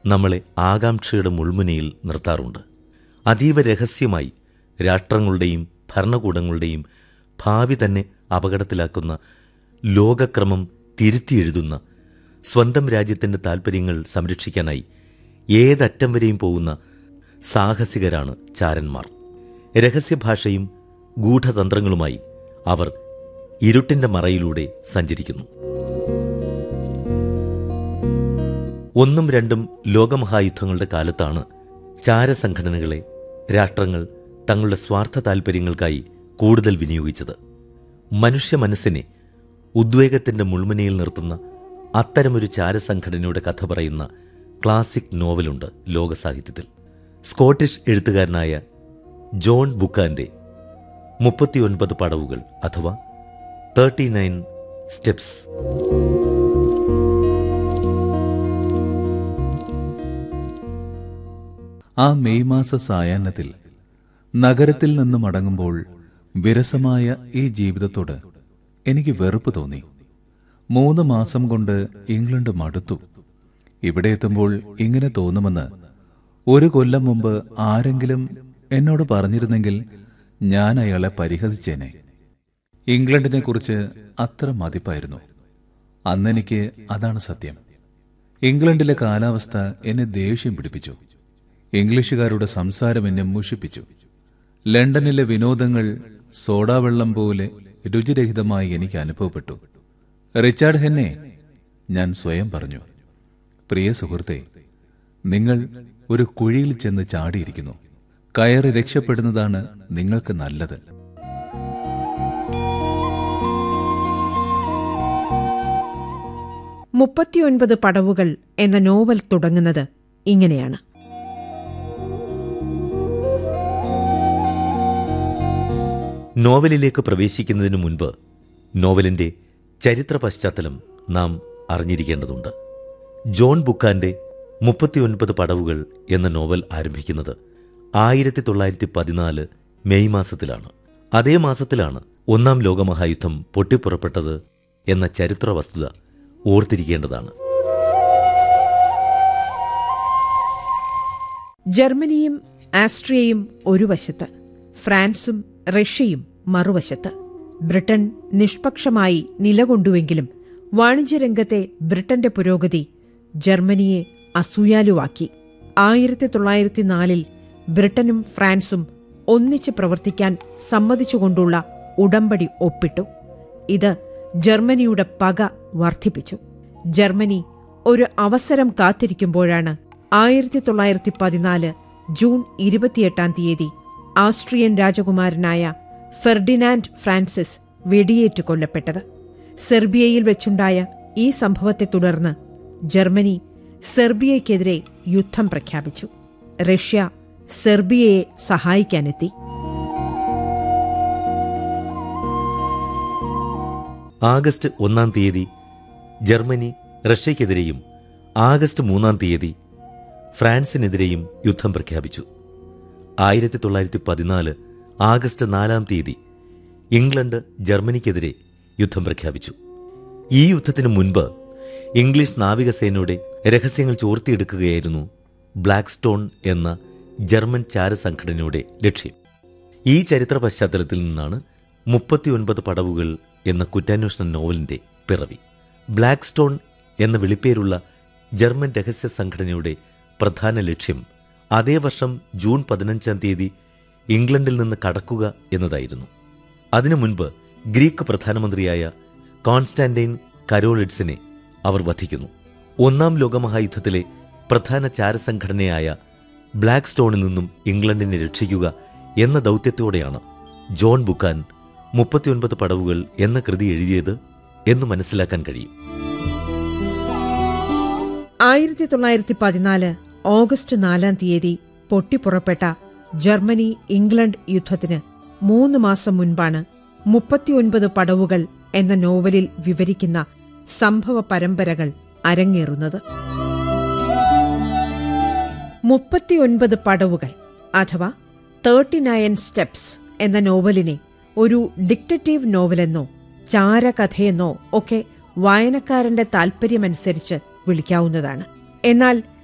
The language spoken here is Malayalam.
നമ്മളെ ആകാംക്ഷയുടെ മുൾമുനയിൽ നിർത്താറുണ്ട് അതീവ രഹസ്യമായി രാഷ്ട്രങ്ങളുടെയും ഭരണകൂടങ്ങളുടെയും ഭാവി തന്നെ അപകടത്തിലാക്കുന്ന ലോകക്രമം തിരുത്തിയെഴുതുന്ന സ്വന്തം രാജ്യത്തിൻ്റെ താൽപ്പര്യങ്ങൾ സംരക്ഷിക്കാനായി ഏതറ്റം വരെയും പോകുന്ന സാഹസികരാണ് ചാരന്മാർ രഹസ്യഭാഷയും ഗൂഢതന്ത്രങ്ങളുമായി അവർ ഇരുട്ടിന്റെ മറയിലൂടെ സഞ്ചരിക്കുന്നു ഒന്നും രണ്ടും ലോകമഹായുദ്ധങ്ങളുടെ കാലത്താണ് ചാരസംഘടനകളെ രാഷ്ട്രങ്ങൾ തങ്ങളുടെ സ്വാർത്ഥ താൽപ്പര്യങ്ങൾക്കായി കൂടുതൽ വിനിയോഗിച്ചത് മനുഷ്യ മനസ്സിനെ ഉദ്വേഗത്തിന്റെ മുൾമുനയിൽ നിർത്തുന്ന അത്തരമൊരു ചാരസംഘടനയുടെ കഥ പറയുന്ന ക്ലാസിക് നോവലുണ്ട് ലോകസാഹിത്യത്തിൽ സ്കോട്ടിഷ് എഴുത്തുകാരനായ ജോൺ ബുക്കാന്റെ മുപ്പത്തിയൊൻപത് പടവുകൾ അഥവാ തേർട്ടി നയൻ സ്റ്റെപ്സ് ആ മെയ് മാസ സായാഹ്നത്തിൽ നഗരത്തിൽ നിന്ന് മടങ്ങുമ്പോൾ വിരസമായ ഈ ജീവിതത്തോട് എനിക്ക് വെറുപ്പ് തോന്നി മൂന്ന് മാസം കൊണ്ട് ഇംഗ്ലണ്ട് മടുത്തു ഇവിടെ എത്തുമ്പോൾ ഇങ്ങനെ തോന്നുമെന്ന് ഒരു കൊല്ലം മുമ്പ് ആരെങ്കിലും എന്നോട് പറഞ്ഞിരുന്നെങ്കിൽ ഞാൻ അയാളെ പരിഹസിച്ചേനെ ഇംഗ്ലണ്ടിനെ കുറിച്ച് അത്ര മതിപ്പായിരുന്നു അന്നെനിക്ക് അതാണ് സത്യം ഇംഗ്ലണ്ടിലെ കാലാവസ്ഥ എന്നെ ദേഷ്യം പിടിപ്പിച്ചു ഇംഗ്ലീഷുകാരുടെ സംസാരം എന്നെ മുഷിപ്പിച്ചു ലണ്ടനിലെ വിനോദങ്ങൾ സോഡാവെള്ളം പോലെ രുചിരഹിതമായി എനിക്ക് അനുഭവപ്പെട്ടു റിച്ചാർഡ് ഹെന്നെ ഞാൻ സ്വയം പറഞ്ഞു പ്രിയ സുഹൃത്തെ നിങ്ങൾ ഒരു കുഴിയിൽ ചെന്ന് ചാടിയിരിക്കുന്നു കയറി രക്ഷപ്പെടുന്നതാണ് നിങ്ങൾക്ക് നല്ലത് മുപ്പത്തിയൊൻപത് പടവുകൾ എന്ന നോവൽ തുടങ്ങുന്നത് ഇങ്ങനെയാണ് നോവലിലേക്ക് പ്രവേശിക്കുന്നതിന് മുൻപ് നോവലിന്റെ ചരിത്ര പശ്ചാത്തലം നാം അറിഞ്ഞിരിക്കേണ്ടതുണ്ട് ജോൺ ബുക്കാന്റെ മുപ്പത്തിയൊൻപത് പടവുകൾ എന്ന നോവൽ ആരംഭിക്കുന്നത് ആയിരത്തി തൊള്ളായിരത്തി പതിനാല് മെയ് മാസത്തിലാണ് അതേ മാസത്തിലാണ് ഒന്നാം ലോകമഹായുദ്ധം പൊട്ടിപ്പുറപ്പെട്ടത് എന്ന ചരിത്ര വസ്തുത ഓർത്തിരിക്കേണ്ടതാണ് ജർമ്മനിയും ആസ്ട്രിയയും ഒരു വശത്ത് ഫ്രാൻസും റഷ്യയും മറുവശത്ത് ബ്രിട്ടൻ നിഷ്പക്ഷമായി നിലകൊണ്ടുവെങ്കിലും വാണിജ്യരംഗത്തെ ബ്രിട്ടന്റെ പുരോഗതി ജർമ്മനിയെ അസൂയാലുവാക്കി ആയിരത്തി തൊള്ളായിരത്തി നാലിൽ ബ്രിട്ടനും ഫ്രാൻസും ഒന്നിച്ച് പ്രവർത്തിക്കാൻ സമ്മതിച്ചുകൊണ്ടുള്ള ഉടമ്പടി ഒപ്പിട്ടു ഇത് ജർമ്മനിയുടെ പക വർദ്ധിപ്പിച്ചു ജർമ്മനി ഒരു അവസരം കാത്തിരിക്കുമ്പോഴാണ് ആയിരത്തി തൊള്ളായിരത്തി പതിനാല് ജൂൺ ഇരുപത്തിയെട്ടാം തീയതി ആസ്ട്രിയൻ രാജകുമാരനായ ഫെർഡിനാൻഡ് ഫ്രാൻസിസ് വെടിയേറ്റ് കൊല്ലപ്പെട്ടത് സെർബിയയിൽ വെച്ചുണ്ടായ ഈ സംഭവത്തെ തുടർന്ന് ജർമ്മനി സെർബിയയ്ക്കെതിരെ യുദ്ധം പ്രഖ്യാപിച്ചു റഷ്യ സെർബിയയെ സഹായിക്കാനെത്തി ആഗസ്റ്റ് ഒന്നാം തീയതി ജർമ്മനി റഷ്യയ്ക്കെതിരെയും ആഗസ്റ്റ് മൂന്നാം തീയതി ഫ്രാൻസിനെതിരെയും യുദ്ധം പ്രഖ്യാപിച്ചു ആയിരത്തി തൊള്ളായിരത്തി പതിനാല് ആഗസ്റ്റ് നാലാം തീയതി ഇംഗ്ലണ്ട് ജർമ്മനിക്കെതിരെ യുദ്ധം പ്രഖ്യാപിച്ചു ഈ യുദ്ധത്തിന് മുൻപ് ഇംഗ്ലീഷ് നാവികസേനയുടെ രഹസ്യങ്ങൾ ചോർത്തിയെടുക്കുകയായിരുന്നു ബ്ലാക്ക് സ്റ്റോൺ എന്ന ജർമ്മൻ ചാരസംഘടനയുടെ ലക്ഷ്യം ഈ ചരിത്ര പശ്ചാത്തലത്തിൽ നിന്നാണ് മുപ്പത്തിയൊൻപത് പടവുകൾ എന്ന കുറ്റാന്വേഷണ നോവലിന്റെ പിറവി ബ്ലാക്ക് സ്റ്റോൺ എന്ന വിളിപ്പേരുള്ള ജർമ്മൻ രഹസ്യ സംഘടനയുടെ പ്രധാന ലക്ഷ്യം അതേ വർഷം ജൂൺ പതിനഞ്ചാം തീയതി ഇംഗ്ലണ്ടിൽ നിന്ന് കടക്കുക എന്നതായിരുന്നു അതിനു മുൻപ് ഗ്രീക്ക് പ്രധാനമന്ത്രിയായ കോൺസ്റ്റാന്റൈൻ കരോളിഡ്സിനെ അവർ വധിക്കുന്നു ഒന്നാം ലോകമഹായുദ്ധത്തിലെ പ്രധാന ചാരസംഘടനയായ ബ്ലാക്ക് സ്റ്റോണിൽ നിന്നും ഇംഗ്ലണ്ടിനെ രക്ഷിക്കുക എന്ന ദൗത്യത്തോടെയാണ് ജോൺ ബുക്കാൻ മുപ്പത്തിയൊൻപത് പടവുകൾ എന്ന കൃതി എഴുതിയത് എന്ന് മനസ്സിലാക്കാൻ കഴിയും ആയിരത്തി തൊള്ളായിരത്തി പതിനാല് ഓഗസ്റ്റ് നാലാം തീയതി പൊട്ടിപ്പുറപ്പെട്ട ജർമ്മനി ഇംഗ്ലണ്ട് യുദ്ധത്തിന് മൂന്ന് മാസം മുൻപാണ് മുപ്പത്തിയൊൻപത് പടവുകൾ എന്ന നോവലിൽ വിവരിക്കുന്ന സംഭവ പരമ്പരകൾ അരങ്ങേറുന്നത് മുപ്പത്തിയൊൻപത് പടവുകൾ അഥവാ തേർട്ടി നയൻ സ്റ്റെപ്സ് എന്ന നോവലിനെ ഒരു ഡിക്റ്ററ്റീവ് നോവലെന്നോ ചാരകഥയെന്നോ ഒക്കെ വായനക്കാരന്റെ താൽപ്പര്യമനുസരിച്ച് വിളിക്കാവുന്നതാണ് എന്നാൽ